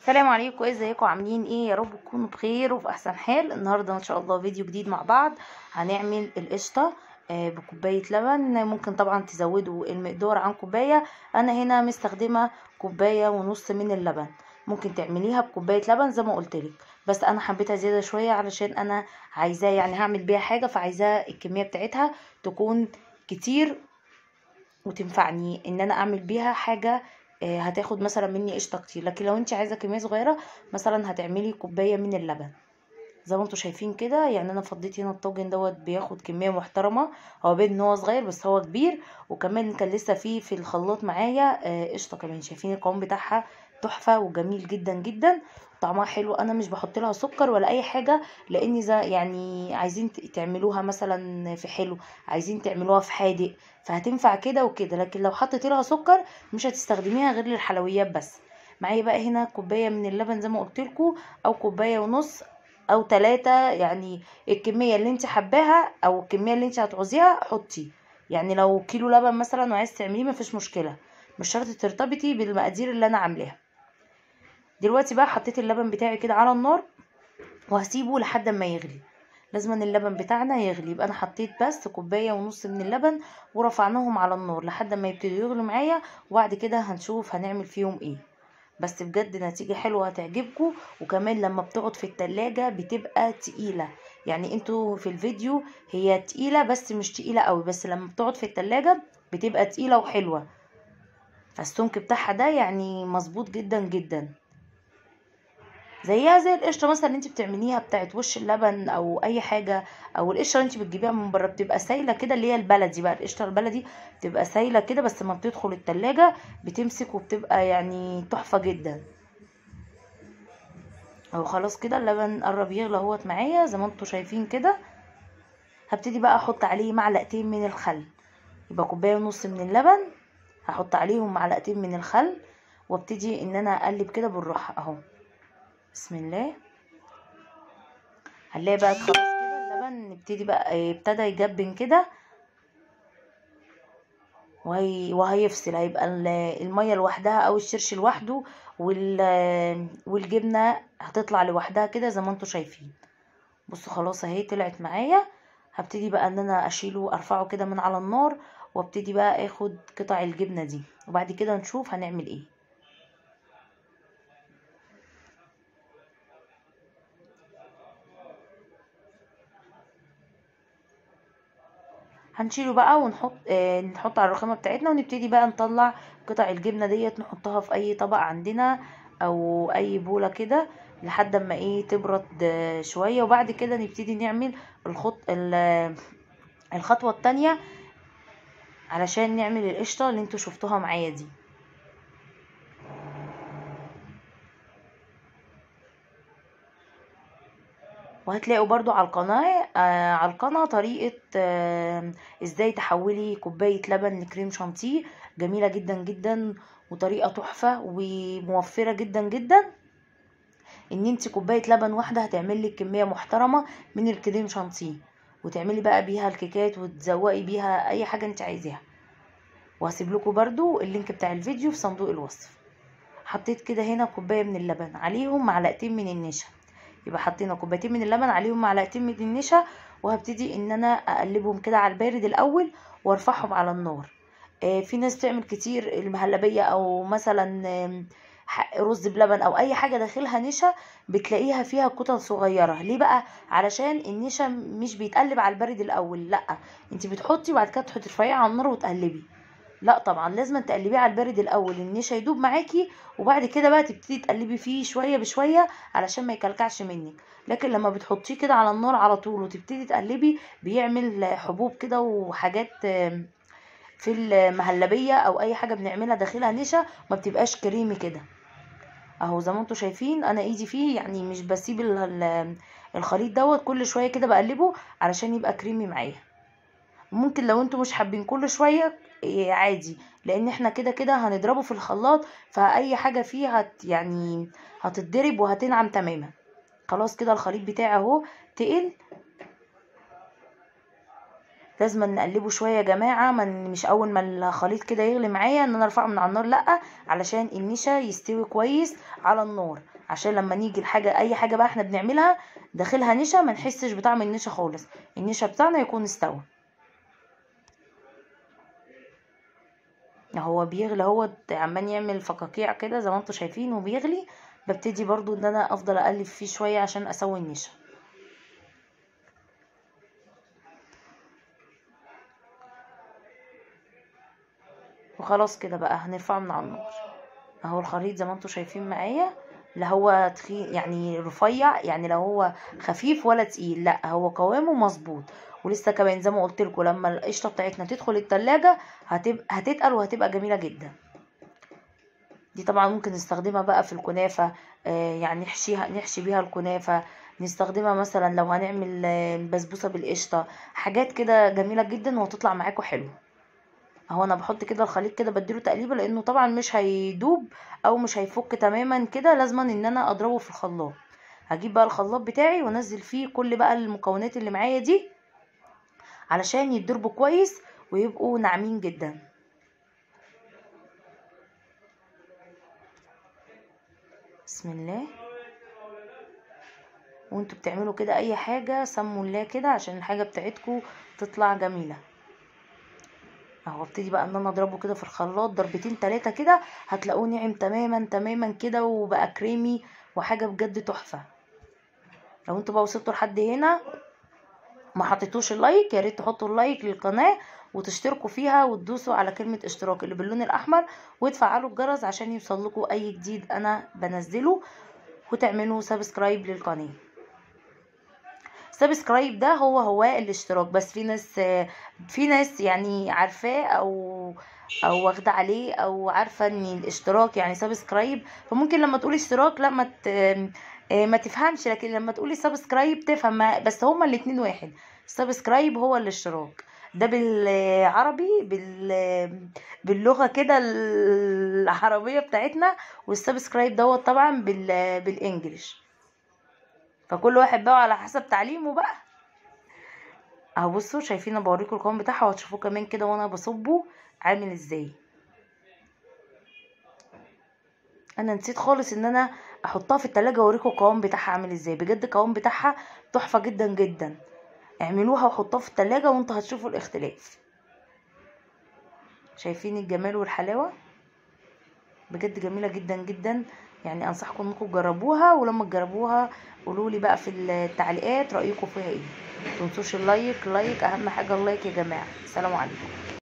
السلام عليكم ازيكم عاملين ايه يا رب تكونوا بخير وفي احسن حال النهارده ان شاء الله فيديو جديد مع بعض هنعمل القشطه آه، بكوبايه لبن ممكن طبعا تزودوا المقدار عن كوبايه انا هنا مستخدمه كوبايه ونص من اللبن ممكن تعمليها بكوبايه لبن زي ما قلت لك بس انا حبيتها زياده شويه علشان انا عايزاه يعني هعمل بيها حاجه فعايزاه الكميه بتاعتها تكون كتير وتنفعني ان انا اعمل بيها حاجه آه، هتاخد مثلا مني قشطه كتير لكن لو انت عايزه كميه صغيره مثلا هتعملي كوبايه من اللبن زي ما انتم شايفين كده يعني انا فضيت هنا الطاجن دوت بياخد كميه محترمه هو باين ان هو صغير بس هو كبير وكمان كان لسه فيه في الخلاط معايا آه، قشطه كمان شايفين القوام بتاعها تحفه وجميل جدا جدا طعمها حلو انا مش بحط لها سكر ولا اي حاجه لان زي يعني عايزين ت- تعملوها مثلا في حلو عايزين تعملوها في حادق فهتنفع كده وكده لكن لو حطيت لها سكر مش هتستخدميها غير للحلويات بس معايا بقى هنا كوبايه من اللبن زي ما قلت لكم او كوبايه ونص او ثلاثة يعني الكميه اللي انت حباها او الكميه اللي انت هتعوزيها حطي يعني لو كيلو لبن مثلا وعايز تعمليه مفيش مشكله مش شرط ترتبطي بالمقادير اللي انا عاملاها دلوقتي بقى حطيت اللبن بتاعي كده على النار وهسيبه لحد ما يغلي لازم أن اللبن بتاعنا يغلي يبقى انا حطيت بس كوبايه ونص من اللبن ورفعناهم على النار لحد ما يبتدوا يغلوا معايا وبعد كده هنشوف هنعمل فيهم ايه بس بجد نتيجة حلوة هتعجبكم وكمان لما بتقعد في التلاجة بتبقى تقيلة يعني انتوا في الفيديو هي تقيلة بس مش تقيلة قوي بس لما بتقعد في التلاجة بتبقى تقيلة وحلوة فالسمك بتاعها ده يعني مظبوط جدا جدا زيها زي القشطه مثلا اللي انت بتعمليها بتاعت وش اللبن او اي حاجه او القشطه اللي انت بتجيبيها من بره بتبقى سايله كده اللي هي البلدي بقى القشطه البلدي بتبقى سايله كده بس لما بتدخل التلاجة بتمسك وبتبقى يعني تحفه جدا اهو خلاص كده اللبن قرب يغلى اهوت معايا زي ما انتوا شايفين كده هبتدي بقى احط عليه معلقتين من الخل يبقى كوبايه ونص من اللبن هحط عليهم معلقتين من الخل وابتدي ان انا اقلب كده بالراحه اهو بسم الله هنلاقي بقى خلاص كده اللبن نبتدي بقى إيه، ابتدى يجبن كده وهي وهيفصل هيبقى ال- الميه لوحدها او الشرش لوحده وال والجبنه هتطلع لوحدها كده زي ما انتوا شايفين بصوا خلاص اهي طلعت معايا هبتدي بقى ان انا اشيله ارفعه كده من على النار وابتدي بقى اخد قطع الجبنه دي وبعد كده نشوف هنعمل ايه هنشيله بقى ونحط آه نحط على الرخامه بتاعتنا ونبتدي بقى نطلع قطع الجبنه ديت نحطها في اي طبق عندنا او اي بوله كده لحد اما ايه تبرد آه، شويه وبعد كده نبتدي نعمل الخط ال- الخطوه التانية علشان نعمل القشطه اللي انتوا شفتوها معايا دي وهتلاقوا برضو على القناة آه على القناة طريقة آه ازاي تحولي كوباية لبن لكريم شانتيه جميلة جدا جدا وطريقة تحفة وموفرة جدا جدا ان انت كوباية لبن واحدة هتعمل لك كمية محترمة من الكريم شانتيه وتعملي بقى بيها الكيكات وتزوقي بيها اي حاجة انت عايزاها وهسيب لكم برضو اللينك بتاع الفيديو في صندوق الوصف حطيت كده هنا كوباية من اللبن عليهم معلقتين من النشا يبقى حطينا كوبايتين من اللبن عليهم معلقتين من النشا وهبتدي ان انا اقلبهم كده على البارد الاول وارفعهم على النار آه، في ناس تعمل كتير المهلبية او مثلا آم، ح- رز بلبن او اي حاجة داخلها نشا بتلاقيها فيها كتل صغيرة ليه بقى علشان النشا مش بيتقلب على البارد الاول لا انت بتحطي وبعد كده تحطي ترفعيه على النار وتقلبي لا طبعا لازم تقلبيه على البارد الاول النشا يدوب معاكي وبعد كده بقى تبتدي تقلبي فيه شويه بشويه علشان ما يكلكعش منك لكن لما بتحطيه كده على النار على طول وتبتدي تقلبي بيعمل حبوب كده وحاجات آم، في المهلبيه او اي حاجه بنعملها داخلها نشا ما بتبقاش كريمي كده اهو زي ما انتوا شايفين انا ايدي فيه يعني مش بسيب ال- ال- الخليط دوت كل شويه كده بقلبه علشان يبقى كريمي معايا ممكن لو انتوا مش حابين كل شويه إيه عادي لان احنا كده كده هنضربه في الخلاط فاي حاجه فيه هت يعني هتتضرب وهتنعم تماما خلاص كده الخليط بتاعي اهو تقل لازم نقلبه شويه يا جماعه من مش اول ما الخليط كده يغلي معايا ان انا ارفعه من على النار لا علشان النشا يستوي كويس على النار عشان لما نيجي الحاجه اي حاجه بقى احنا بنعملها داخلها نشا ما نحسش بطعم النشا خالص النشا بتاعنا يكون استوى هو بيغلي هو عمال يعمل فقاقيع كده زي ما انتم شايفين وبيغلي ببتدي برضو ان انا افضل اقلب فيه شويه عشان اسوي النشا وخلاص كده بقى هنرفعه من على النار اهو الخليط زي ما انتم شايفين معايا لا هو تخين يعني رفيع يعني لو هو خفيف ولا تقيل لا هو قوامه مظبوط ولسه كمان زي ما قلت لكم لما القشطه بتاعتنا تدخل التلاجة هتبقى هتتقل وهتبقى جميله جدا دي طبعا ممكن نستخدمها بقى في الكنافه آه يعني نحشيها نحشي بيها الكنافه نستخدمها مثلا لو هنعمل آه، البسبوسه بالقشطه حاجات كده جميله جدا وهتطلع معاكم حلو اهو انا بحط كده الخليط كده بديله تقليبه لانه طبعا مش هيدوب او مش هيفك تماما كده لازما ان انا اضربه في الخلاط هجيب بقى الخلاط بتاعي وانزل فيه كل بقى المكونات اللي معايا دي علشان يتضربوا كويس ويبقوا ناعمين جدا بسم الله وانتوا بتعملوا كده اي حاجة سموا الله كده عشان الحاجة بتاعتكم تطلع جميلة اهو ابتدي بقى ان انا اضربه كده في الخلاط ضربتين تلاتة كده هتلاقوه ناعم تماما تماما كده وبقى كريمي وحاجة بجد تحفة لو انتوا بقى وصلتوا لحد هنا ما حطيتوش اللايك يا ريت تحطوا اللايك للقناه وتشتركوا فيها وتدوسوا على كلمه اشتراك اللي باللون الاحمر وتفعلوا الجرس عشان يوصل لكم اي جديد انا بنزله وتعملوا سبسكرايب للقناه سبسكرايب ده هو هو الاشتراك بس في ناس في ناس يعني عارفاه او او واخده عليه او عارفه ان الاشتراك يعني سبسكرايب فممكن لما تقولي اشتراك لا ما ت- ما تفهمش لكن لما تقولي سبسكرايب تفهم ما- بس هما الاتنين واحد سبسكرايب هو الاشتراك ده بالعربي بال باللغه كده العربيه بتاعتنا والسبسكرايب دوت طبعا بال بالانجلش فكل واحد بقى على حسب تعليمه بقى اهو بصوا شايفين انا بوريكم القوام بتاعها وهتشوفوه كمان كده وانا بصبه عامل ازاي انا نسيت خالص ان انا احطها في التلاجة واوريكم القوام بتاعها عامل ازاي بجد القوام بتاعها تحفة جدا جدا اعملوها وحطوها في التلاجة وانتوا هتشوفوا الاختلاف شايفين الجمال والحلاوة بجد جميلة جدا جدا يعني انصحكم انكم تجربوها ولما تجربوها قولوا لي بقى في التعليقات رايكم فيها ايه متنسوش اللايك لايك اهم حاجه اللايك يا جماعه السلام عليكم